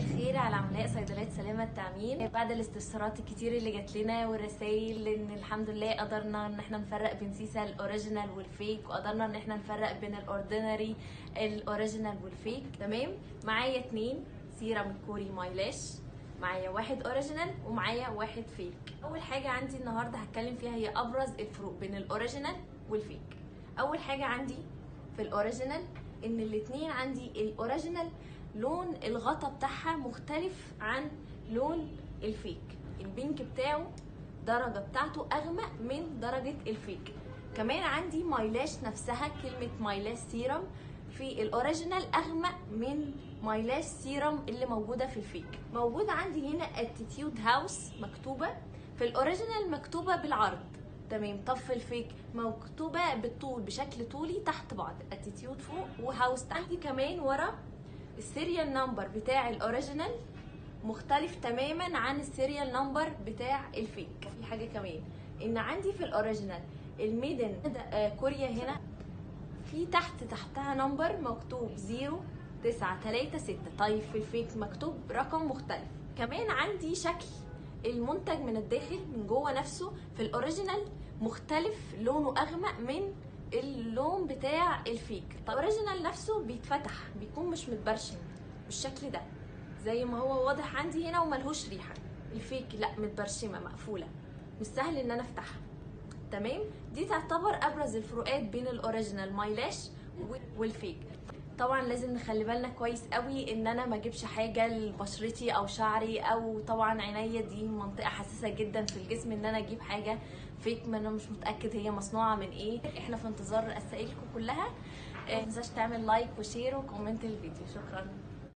الخير على عملاء صيدليات سلامة التأمين بعد الاستفسارات الكتير اللي جات لنا والرسائل ان الحمد لله قدرنا ان احنا نفرق بين سيسا الاوريجينال والفيك وقدرنا ان احنا نفرق بين الاوردينري الاوريجينال والفيك تمام معايا اتنين سيرم كوري مايلاش معايا واحد اوريجينال ومعايا واحد فيك اول حاجه عندي النهارده هتكلم فيها هي ابرز الفروق بين الاوريجينال والفيك اول حاجه عندي في الاوريجينال ان الاتنين عندي الاوريجينال لون الغطا بتاعها مختلف عن لون الفيك البينك بتاعه درجة بتاعته أغمق من درجة الفيك كمان عندي مايلاش نفسها كلمة مايلاش سيرم في الأوريجينال أغمق من مايلاش سيرم اللي موجودة في الفيك موجودة عندي هنا اتيتيود هاوس مكتوبة في الأوريجينال مكتوبة بالعرض تمام طب في الفيك مكتوبة بالطول بشكل طولي تحت بعض اتيتيود فوق وهاوس تحت عندي كمان ورا السيريال نمبر بتاع الاوريجينال مختلف تماما عن السيريال نمبر بتاع الفيك في حاجه كمان ان عندي في الاوريجينال الميدن آه، كوريا هنا في تحت تحتها نمبر مكتوب 0 9 3 6 طيب في الفيك مكتوب رقم مختلف كمان عندي شكل المنتج من الداخل من جوه نفسه في الاوريجينال مختلف لونه اغمق من اللون بتاع الفيك طب الاوريجينال نفسه بيتفتح بيكون مش متبرشم بالشكل ده زي ما هو واضح عندي هنا وملهوش ريحه الفيك لا متبرشمه مقفوله مش سهل ان انا افتحها تمام دي تعتبر ابرز الفروقات بين الاوريجينال مايلاش والفيك طبعا لازم نخلي بالنا كويس قوي ان انا ما اجيبش حاجه لبشرتي او شعري او طبعا عينيا دي منطقه حساسه جدا في الجسم ان انا اجيب حاجه فيك ما انا مش متاكد هي مصنوعه من ايه احنا في انتظار رسائلكم كلها آه، ما تنساش تعمل لايك وشير وكومنت الفيديو شكرا